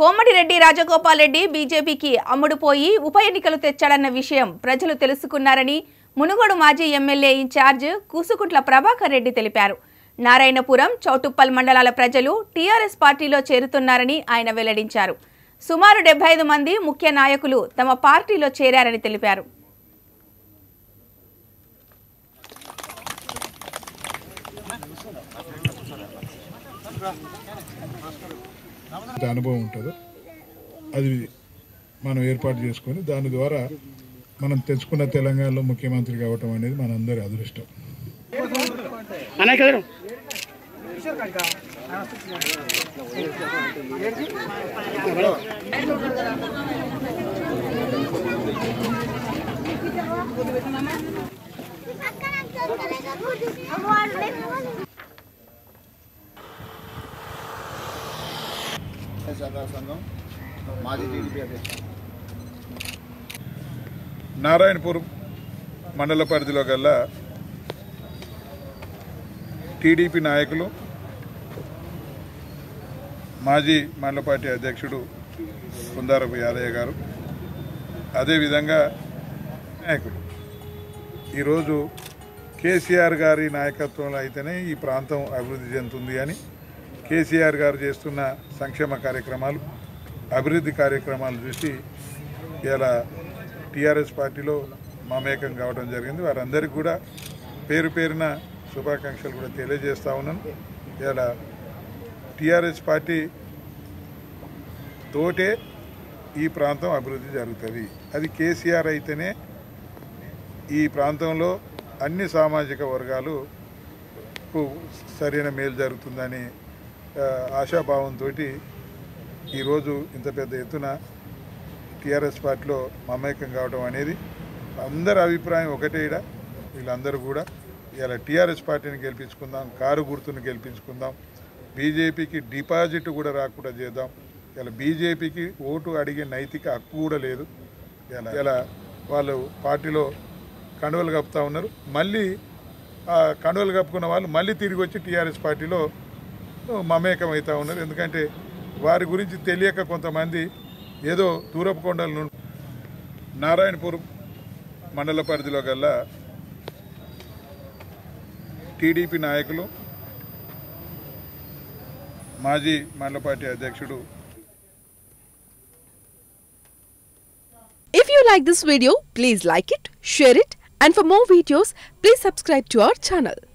కోమటిరెడ్డి రాజగోపాల్ రెడ్డి బీజేపీకి అమ్ముడుపోయి ఉప ఎన్నికలు తెచ్చాడన్న విషయం ప్రజలు తెలుసుకున్నారని మునుగోడు మాజీ ఎమ్మెల్యే ఇన్ఛార్జ్ కూసుకుంట్ల ప్రభాకర్ రెడ్డి తెలిపారు నారాయణపురం చౌటుప్పల్ మండలాల ప్రజలు టీఆర్ఎస్ పార్టీలో చేరుతున్నారని ఆయన వెల్లడించారు సుమారు డెబ్బై ఐదు మంది ముఖ్య నాయకులు తమ పార్టీలో చేరారని తెలిపారు ఎంత అనుభవం ఉంటుందో అది మనం ఏర్పాటు చేసుకొని దాని ద్వారా మనం తెచ్చుకున్న తెలంగాణలో ముఖ్యమంత్రి కావటం అనేది మనందరి అదృష్టం అన్నయ్య కదరు సహకార సంఘం మాజీ టీడీపీ అధ్యక్షుడు నారాయణపూర్ మండల పరిధిలో గల్లా టీడీపీ నాయకులు మాజీ మండల పార్టీ అధ్యక్షుడు కుందారపు యాదయ్య గారు అదేవిధంగా నాయకులు ఈరోజు కేసీఆర్ గారి నాయకత్వంలో అయితేనే ఈ ప్రాంతం అభివృద్ధి చెందుతుంది అని కేసీఆర్ గారు చేస్తున్న సంక్షేమ కార్యక్రమాలు అభివృద్ధి కార్యక్రమాలు చూసి ఇలా టీఆర్ఎస్ పార్టీలో మమేకం కావడం జరిగింది వారందరికీ కూడా పేరు పేరున శుభాకాంక్షలు కూడా తెలియజేస్తా ఉన్నాను ఇలా టీఆర్ఎస్ పార్టీ తోటే ఈ ప్రాంతం అభివృద్ధి జరుగుతుంది అది కేసీఆర్ అయితేనే ఈ ప్రాంతంలో అన్ని సామాజిక వర్గాలు కు సరైన మేలు జరుగుతుందని ఆ, ఆశాభావంతో ఈరోజు ఇంత పెద్ద ఎత్తున టీఆర్ఎస్ పార్టీలో మమేకం కావడం అనేది అందరి అభిప్రాయం ఒకటే ఈడ వీళ్ళందరూ కూడా ఇలా టీఆర్ఎస్ పార్టీని గెలిపించుకుందాం కారు గుర్తును గెలిపించుకుందాం బీజేపీకి డిపాజిట్ కూడా రాకుండా చేద్దాం ఇలా బీజేపీకి ఓటు అడిగే నైతిక హక్కు కూడా లేదు ఇలా ఇలా వాళ్ళు పార్టీలో కండువలు కప్పుతా ఉన్నారు మళ్ళీ ఆ కండువలు కప్పుకున్న వాళ్ళు మళ్ళీ తిరిగి వచ్చి టీఆర్ఎస్ పార్టీలో మమేకం అవుతా ఉన్నారు ఎందుకంటే వారి గురించి తెలియక కొంతమంది ఏదో దూరపు కొండల నుండి నారాయణపూర్ మండల పరిధిలో గల్లా టీడీపీ నాయకులు మాజీ మండల పార్టీ అధ్యక్షుడు If you like this video, please like it, share it, and for more videos, please subscribe to our channel.